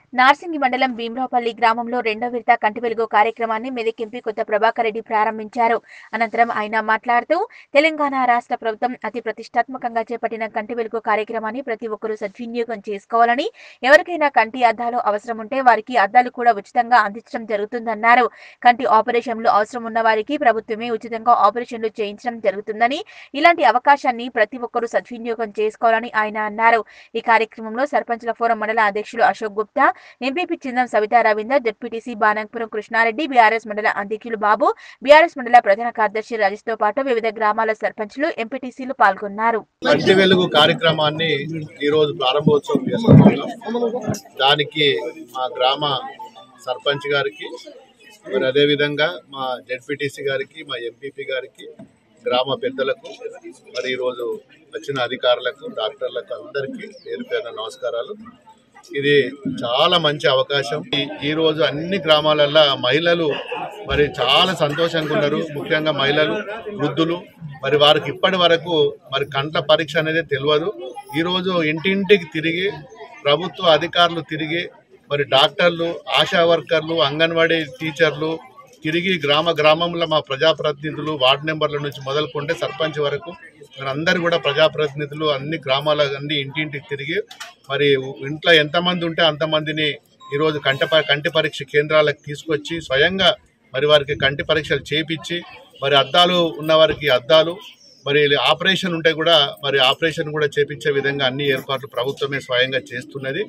నార్సింగి మండలం భీమరావుపల్లి గ్రామంలో రెండో విడత కంటి వెలుగు కార్యక్రమాన్ని మెదక్ ఎంపీ కొత్త ప్రభాకర్ రెడ్డి ప్రారంభించారు అనంతరం ఆయన మాట్లాడుతూ తెలంగాణ రాష్ట్ర ప్రభుత్వం అతి ప్రతిష్టాత్మకంగా చేపట్టిన కంటి వెలుగు కార్యక్రమాన్ని ప్రతి ఒక్కరూ సద్వినియోగం చేసుకోవాలని ఎవరికైనా కంటి అద్దాలు అవసరం ఉంటే వారికి అద్దాలు కూడా ఉచితంగా అందించడం జరుగుతుందన్నారు కంటి ఆపరేషన్లు అవసరం ఉన్న వారికి ప్రభుత్వమే ఉచితంగా ఆపరేషన్లు చేయించడం జరుగుతుందని ఇలాంటి అవకాశాన్ని ప్రతి ఒక్కరూ సద్వినియోగం చేసుకోవాలని ఆయన అన్నారు ఈ కార్యక్రమంలో సర్పంచ్ల ఫోరం మండల అధ్యక్షులు Ashok Gupta MPP Chindam Savitha Ravinder ZPTC Banangapuram Krishna Reddy BRS మండల అధ్యక్షులు బాబు బీఆర్ఎస్ మండల ప్రధాన కార్యదర్శి రాజేష్ తో పాటు వివిధ గ్రామాల సర్పంచ్లు ఎంపీటీసీలు పాల్గొన్నారు కంటి వెలుగు కార్యక్రమాన్ని ఈరోజు ప్రారంభోత్సవం చేసుకుంటున్నాం దానికి మా గ్రామ సర్పంచ్ గారికి మరి అదేవిధంగా మా జెడ్పీటీసీ గారికి మా ఎంపీపీ గారికి గ్రామ పెద్దలకు మరి ఈరోజు వచ్చిన అధికారులకు డాక్టర్లకు అందరికీ పేరు పేరున నమస్కారాలు ఇది చాలా మంచి అవకాశం ఈ- ఈ రోజు అన్ని గ్రామాలల్లో మహిళలు మరి చాలా సంతోషంగా ఉన్నారు ముఖ్యంగా మహిళలు వృద్ధులు మరి వారికి ఇప్పటి వరకు మరి కంట్ల పరీక్ష అనేది తెలియదు ఈరోజు ఇంటింటికి తిరిగి ప్రభుత్వ అధికారులు తిరిగి మరి డాక్టర్లు ఆశా వర్కర్లు అంగన్వాడీ టీచర్లు తిరిగి గ్రామ గ్రామంలో మా ప్రజాప్రతినిధులు వార్డు మెంబర్ల నుంచి మొదలుకుంటే సర్పంచ్ వరకు మరి అందరు కూడా ప్రజాప్రతినిధులు అన్ని గ్రామాల అన్ని ఇంటింటికి తిరిగి మరి ఇంట్లో ఎంతమంది ఉంటే అంతమందిని ఈరోజు కంటి ప- కంటి పరీక్ష కేంద్రాలకు తీసుకొచ్చి స్వయంగా మరి వారికి కంటి పరీక్షలు చేపించి మరి అద్దాలు ఉన్న వారికి అద్దాలు మరి ఆపరేషన్ ఉంటే కూడా మరి ఆపరేషన్ కూడా చేపించే విధంగా అన్ని ఏర్పాట్లు ప్రభుత్వమే స్వయంగా చేస్తున్నది